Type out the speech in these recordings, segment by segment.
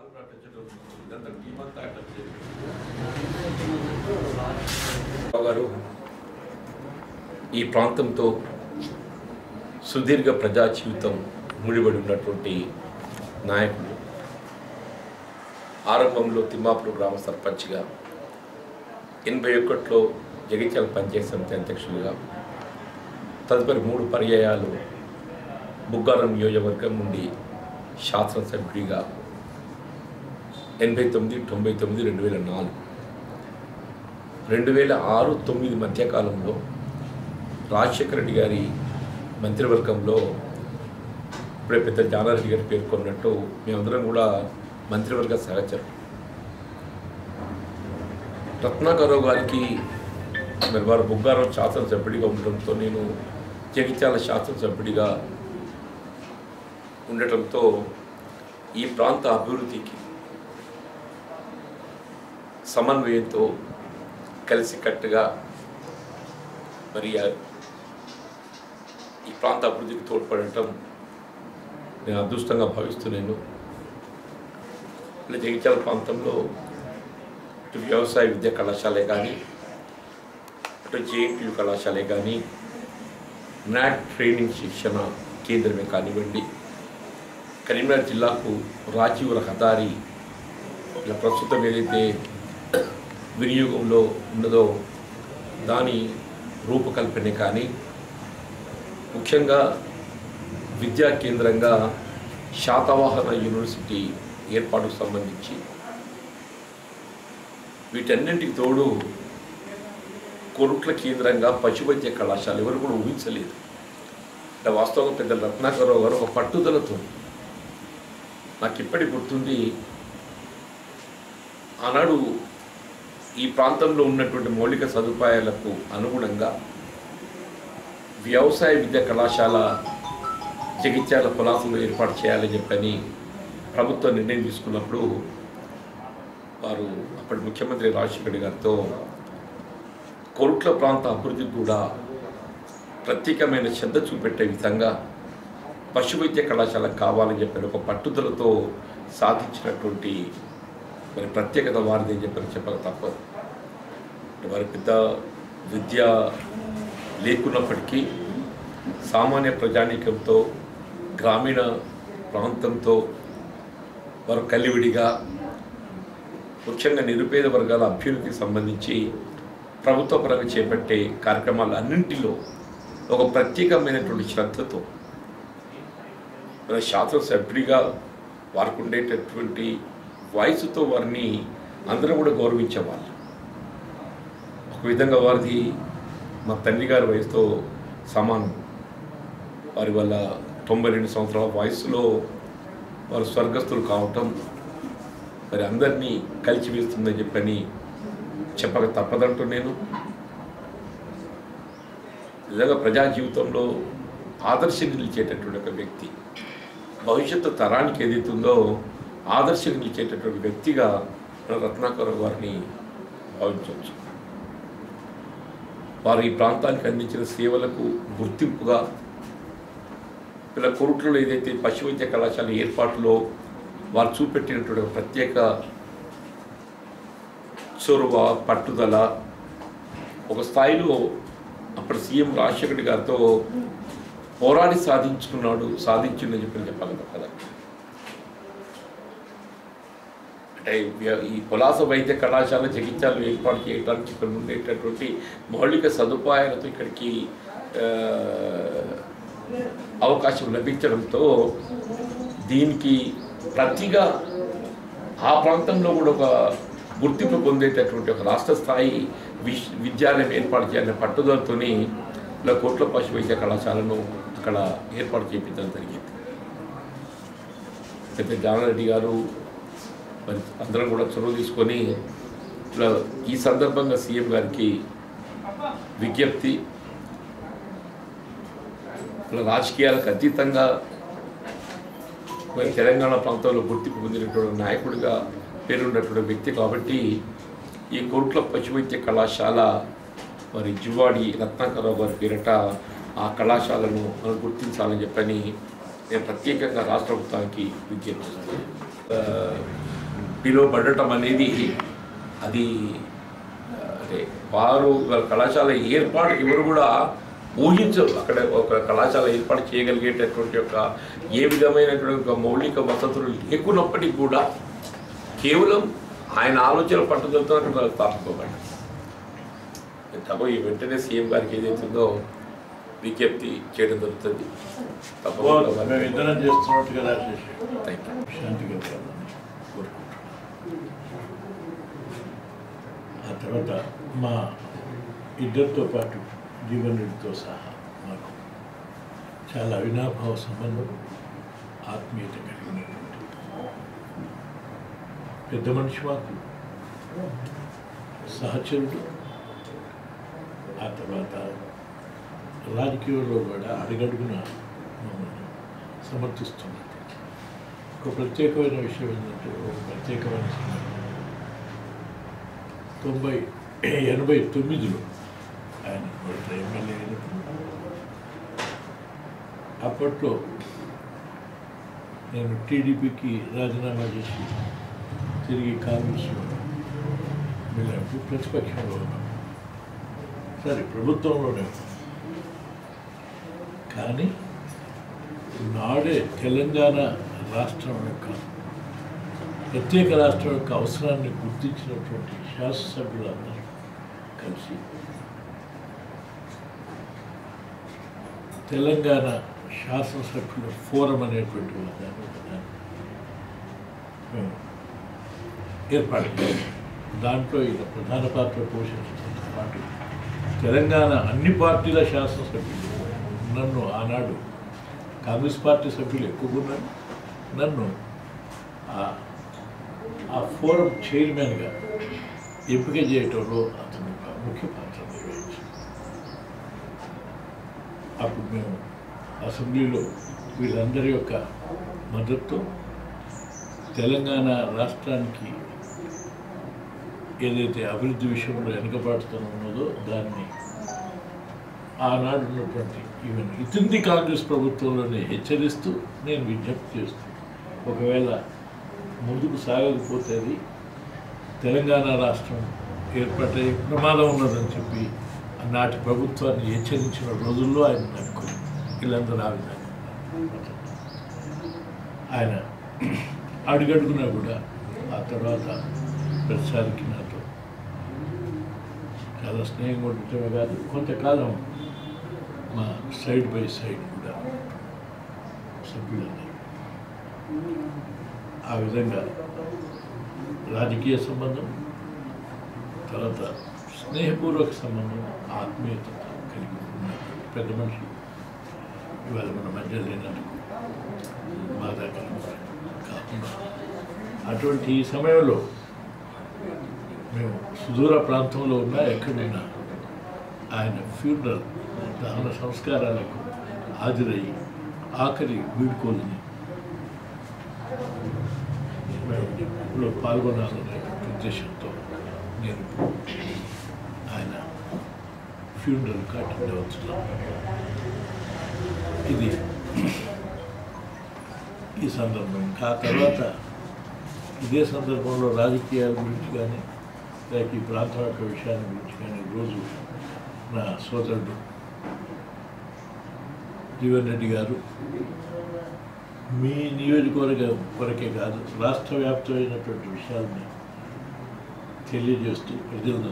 ఇదంతా టీమ్ అంతా అట్లా చేసి. రావు గారు ఈ ప్రాంతంతో సుదీర్ఘ ప్రజా జీవితం ముడిపడి ఉన్నటువంటి నాయకుడు ఆరంభంలో తిమ్మాపురం గ్రామ సర్పంచ్గా ఎనభై ఒకటిలో జగిత్యాల పంచాయతీ సమితి అధ్యక్షులుగా తదుపరి మూడు పర్యాయాలు బుగ్గారం నియోజకవర్గం నుండి శాసనసభ్యుడిగా ఎనభై తొమ్మిది తొంభై తొమ్మిది రెండు వేల నాలుగు రెండు వేల ఆరు తొమ్మిది మధ్యకాలంలో రాజశేఖర రెడ్డి గారి మంత్రివర్గంలో ఇప్పుడే పెద్ద జానారెడ్డి గారు పేర్కొన్నట్టు మేమందరం కూడా మంత్రివర్గ సహచరం రత్నాకరావు గారికి మరి వారు బుగ్గారం శాసనసభ్యుడిగా ఉండడంతో నేను జగిత్యాల శాసనసభ్యుడిగా ఉండటంతో ఈ ప్రాంత అభివృద్ధికి సమన్వయంతో కలిసికట్టుగా మరి ఆ- ఈ ప్రాంత అభివృద్ధికి తోడ్పడటం నేను అదృష్టంగా భావిస్తున్నాను ఇలా జగిత్యాల ప్రాంతంలో ఇటు వ్యవసాయ విద్యా కళాశాలే కానీ అటు జేఎన్టీయు కళాశాలే కానీ నాట్ ట్రైనింగ్ శిక్షణ కేంద్రమే కానివ్వండి కరీంనగర్ జిల్లాకు రాజీవ్ రహదారి ఇలా ప్రస్తుతం ఏదైతే వినియోగంలో ఉన్నదో దాని రూపకల్పనే కానీ ముఖ్యంగా విద్యా కేంద్రంగా శాతవాహన యూనివర్సిటీ ఏర్పాటుకు సంబంధించి వీటన్నింటికి తోడు కొరుట్ల కేంద్రంగా పశువైద్య కళాశాల ఎవరు కూడా ఊహించలేదు అంటే వాస్తవంగా పెద్ద రత్నాకరరావు గారు ఒక పట్టుదలతో నాకు ఇప్పటికి గుర్తుంది ఆనాడు ఈ ప్రాంతంలో ఉన్నటువంటి మౌలిక సదుపాయాలకు అనుగుణంగా వ్యవసాయ విద్యా కళాశాల జగిత్యాల పొలాసులు ఏర్పాటు చేయాలని చెప్పని ప్రభుత్వం నిర్ణయం తీసుకున్నప్పుడు వారు అప్పటి ముఖ్యమంత్రి రాజశేఖర్ గారితో కొరుట్ల ప్రాంత అభివృద్ధికి కూడా ప్రత్యేకమైన శ్రద్ధ చూపెట్టే విధంగా పశు వైద్య కళాశాల కావాలని చెప్పిన ఒక పట్టుదలతో సాధించినటువంటి మరి ప్రత్యేకత వారిది అని చెప్పని చెప్పక తప్పదు అంటే వారి పెద్ద విద్య లేకున్నప్పటికీ సామాన్య ప్రజానీకంతో గ్రామీణ ప్రాంతంతో వారు కలివిడిగా ముఖ్యంగా నిరుపేద వర్గాల అభ్యున్నతికి సంబంధించి ప్రభుత్వ పరంగా చేపట్టే కార్యక్రమాలు అన్నింటిలో ఒక ప్రత్యేకమైనటువంటి శ్రద్ధతో మన శాసనసభ్యుడిగా వారికి ఉండేటటువంటి వయసుతో వారిని అందరూ కూడా గౌరవించేవాళ్ళు ఒక విధంగా వారిది మా తండ్రి గారి వయసుతో సమానం వారి వల్ల తొంభై రెండు సంవత్సరాల వయసులో వారు స్వర్గస్థులు కావటం మరి అందరినీ కలిసివేస్తుందని చెప్పని చెప్పక తప్పదంటూ నేను నిజంగా ప్రజా జీవితంలో ఆదర్శంగా నిలిచేటటువంటి ఒక వ్యక్తి భవిష్యత్తు తరానికి ఏదైతుందో ఆదర్శంగా నిలిచేటటువంటి వ్యక్తిగా మన రత్నాకర్ వారిని భావించవచ్చు వారు ఈ ప్రాంతానికి అందించిన సేవలకు గుర్తింపుగా ఇలా కొరుట్లలో ఏదైతే పశు వైద్య కళాశాల ఏర్పాటులో వారు చూపెట్టినటువంటి ఒక ప్రత్యేక చొరవ పట్టుదల ఒక స్థాయిలో అప్పుడు సీఎం రాజశేఖర్ రెడ్డి గారితో పోరాడి సాధించుకున్నాడు సాధించిందని చెప్పి చెప్పాలి కదా అంటే వ్య- ఈ పొలాస వైద్య కళాశాల జగిత్యాలు ఏర్పాటు చేయడానికి ఇక్కడ ఉండేటటువంటి మౌలిక సదుపాయాలతో ఇక్కడికి ఆ, అవకాశం లభించడంతో దీనికి ప్రతిగా ఆ ప్రాంతంలో కూడా ఒక గుర్తింపు పొందేటటువంటి ఒక రాష్ట్ర స్థాయి విశ్ విద్యాలయం ఏర్పాటు చేయాలనే పట్టుదలతోని ఇలా కోట్ల పశు వైద్య కళాశాలను అక్కడ ఏర్పాటు చేయించడం జరిగింది పెద్ద జానారెడ్డి గారు మరి అందరం కూడా చొరవ తీసుకొని ఇలా ఈ సందర్భంగా సీఎం గారికి విజ్ఞప్తి ఇలా రాజకీయాలకు అతీతంగా మరి తెలంగాణ ప్రాంతంలో గుర్తింపు పొందినటువంటి నాయకుడిగా పేరున్నటువంటి వ్యక్తి కాబట్టి ఈ కోట్ల పశువైద్య కళాశాల మరి జువాడి రత్నాకరరావు గారి పేరిట ఆ కళాశాలను మనం గుర్తించాలని చెప్పని నేను ప్రత్యేకంగా రాష్ట్ర ప్రభుత్వానికి విజ్ఞప్తి చేస్తున్నాను. ఆ, పిలువబడటం అనేది అది ఆ, అంటే వారు వాళ్ళ కళాశాల ఏర్పాటు ఎవరు కూడా ఊహించరు అక్కడ ఒక కళాశాల ఏర్పాటు చేయగలిగేటటువంటి యొక్క ఏ విధమైనటువంటి ఒక మౌలిక వసతులు లేకున్నప్పటికీ కూడా కేవలం ఆయన ఆలోచన పట్టుదలతో వాళ్ళు స్థాపించబడ్డారు తప్ప ఈ వెంటనే సీఎం గారికి ఏదైతుందో విజ్ఞప్తి చేయడం జరుగుతుంది తప్పకుండా మేము ఇద్దరం చేస్తున్నట్టుగా రాసేసి థ్యాంక్ యూ శాంతిగా ఉండాలని కోరుకుంటున్నాను ఆ తర్వాత మా ఇద్దరితో పాటు జీవన్ రెడ్డితో సహా మాకు చాలా అవినాభావ సంబంధం ఆత్మీయత కలిగినటువంటి పెద్ద మనిషి మాకు సహచరుడు ఆ తర్వాత రాజకీయంలో కూడా అడుగడుగున మమ్మల్ని సమర్థిస్తున్నటువంటి ఒక ప్రత్యేకమైన విషయం ఏంటంటే ఒక ప్రత్యేకమైన సందర్భం తొంభై ఎనభై తొమ్మిదిలో ఆయన మొదట ఎమ్మెల్యే అయినప్పుడు అప్పట్లో నేను టీడీపీకి రాజీనామా చేసి తిరిగి కాంగ్రెస్లో వెళ్ళినప్పుడు ప్రతిపక్షంలో ఉన్నాను సరే ప్రభుత్వంలోనే ఉన్నాను. కానీ నాడే తెలంగాణ రాష్ట్రం యొక్క ప్రత్యేక రాష్ట్రం యొక్క అవసరాన్ని గుర్తించినటువంటి శాసనసభ్యులందరూ కలిసి తెలంగాణ శాసనసభ్యుల ఫోరం అనేటువంటి ఒక దాన్ని ఒక దాన్ని మేము ఏర్పాటు చేశాం దాంట్లో ఈయన ప్రధాన పాత్ర పోషించడంతో పాటు తెలంగాణ అన్ని పార్టీల శాసనసభ్యులు నన్ను ఆనాడు కాంగ్రెస్ పార్టీ సభ్యులు ఎక్కువగా ఉన్నారు నన్ను ఆ- ఆ ఫోరం చైర్మన్గా ఎంపిక చేయటంలో అతను ఒక ముఖ్య పాత్ర నిర్వహించారు అప్పుడు మేము అసెంబ్లీలో వీళ్ళందరి యొక్క మద్దతు తెలంగాణ రాష్ట్రానికి ఏదైతే అభివృద్ధి విషయంలో వెనుకబాటుతనం ఉన్నదో దాన్ని ఆనాడు ఉన్నటువంటి ఈవెన్ ఇతుంది కాంగ్రెస్ ప్రభుత్వంలోనే హెచ్చరిస్తూ నేను విజ్ఞప్తి చేస్తూ ఒకవేళ ముందుకు సాగకపోతే అది తెలంగాణ రాష్ట్రం ఏర్పడే ప్రమాదం ఉన్నదని చెప్పి నాటి ప్రభుత్వాన్ని హెచ్చరించిన రోజుల్లో ఆయన నమ్ముకుని వీళ్ళందరూ ఆ విధంగా ఉన్నారు. ఆయన అడుగడుగునా కూడా ఆ తర్వాత ప్రతిసారికి నాతో చాలా స్నేహంగా ఉండటమే కాదు కొంతకాలం మా సైడ్ బై సైడ్ కూడా సభ్యులందరూ ఆ విధంగా రాజకీయ సంబంధం తర్వాత స్నేహపూర్వక సంబంధం ఆత్మీయత కలిగి ఉన్నటువంటి పెద్ద మనిషి ఇవాళ మన మధ్య లేనందుకు బాధాకరం కాకుండా అటువంటి ఈ సమయంలో మేము సుదూర ప్రాంతంలో ఉన్నా ఎక్కడున్నా ఆయన ఫ్యూనరల్ దహన సంస్కారాలకు హాజరయ్యి ఆఖరి వీడుకోలని మేము ఇప్పుడు పాల్గొనాలనే ఉద్దేశంతో నేను ఇప్పుడు ఆయన ఫ్యూనరల్ అటెండ్ అవుతున్నాను ఇది ఈ సందర్భం ఆ తర్వాత ఇదే సందర్భంలో రాజకీయాల గురించి కానీ లేక ఈ ప్రాంతం యొక్క విషయాన్ని గురించి కానీ రోజు నా సోదరుడు జీవన్ రెడ్డి గారు మీ నియోజకవర్గం కొరకే కాదు రాష్ట్ర వ్యాప్తమైనటువంటి విషయాల్ని తెలియజేస్తూ ప్రజలను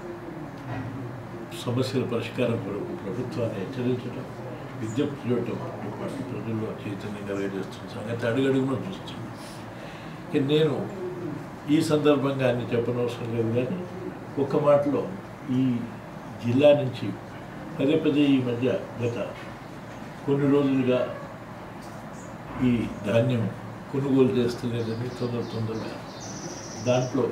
సమస్యల పరిష్కారం కొరకు ప్రభుత్వాన్ని హెచ్చరించడం విజ్ఞప్తి చేయడంతో పాటు ప్రజల్లో చైతన్యం కలిగజేస్తున్న సంగతి అడుగడుగున చూస్తున్నాం ఇక నేను ఈ సందర్భంగా అన్ని చెప్పనవసరం లేదు కానీ ఒక మాటలో ఈ జిల్లా నుంచి పదే పదే ఈ మధ్య గత కొన్ని రోజులుగా ఈ ధాన్యం కొనుగోలు చేస్తలేదని తొందర తొందరగా దాంట్లో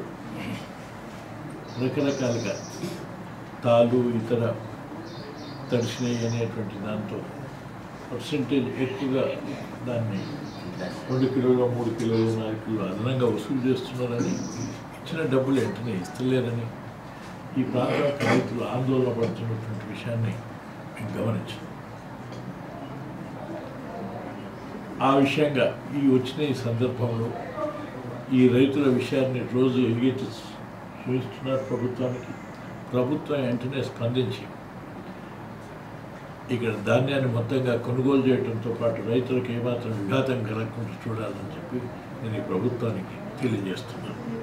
రకరకాలుగా తాలు ఇతర తడిసినాయి అనేటువంటి దాంతో పర్సంటేజ్ ఎక్కువగా దాన్ని రెండు కిలోలు మూడు కిలోలు నాలుగు కిలోలు అదనంగా వసూలు చేస్తున్నారని ఇచ్చిన డబ్బులు వెంటనే ఇస్తలేరని ఈ ప్రాంత రైతులు ఆందోళన పడుతున్నటువంటి విషయాన్ని మేము గమనించాం ఆ విషయంగా ఈ వచ్చిన ఈ సందర్భంలో ఈ రైతుల విషయాన్ని రోజు ఎగిటి చూస్తున్నారు ప్రభుత్వానికి ప్రభుత్వం వెంటనే స్పందించి ఇక్కడ ధాన్యాన్ని మొత్తంగా కొనుగోలు చేయడంతో పాటు రైతులకు ఏమాత్రం విఘాతం కలగకుండా చూడాలని చెప్పి నేను ఈ ప్రభుత్వానికి తెలియజేస్తున్నాను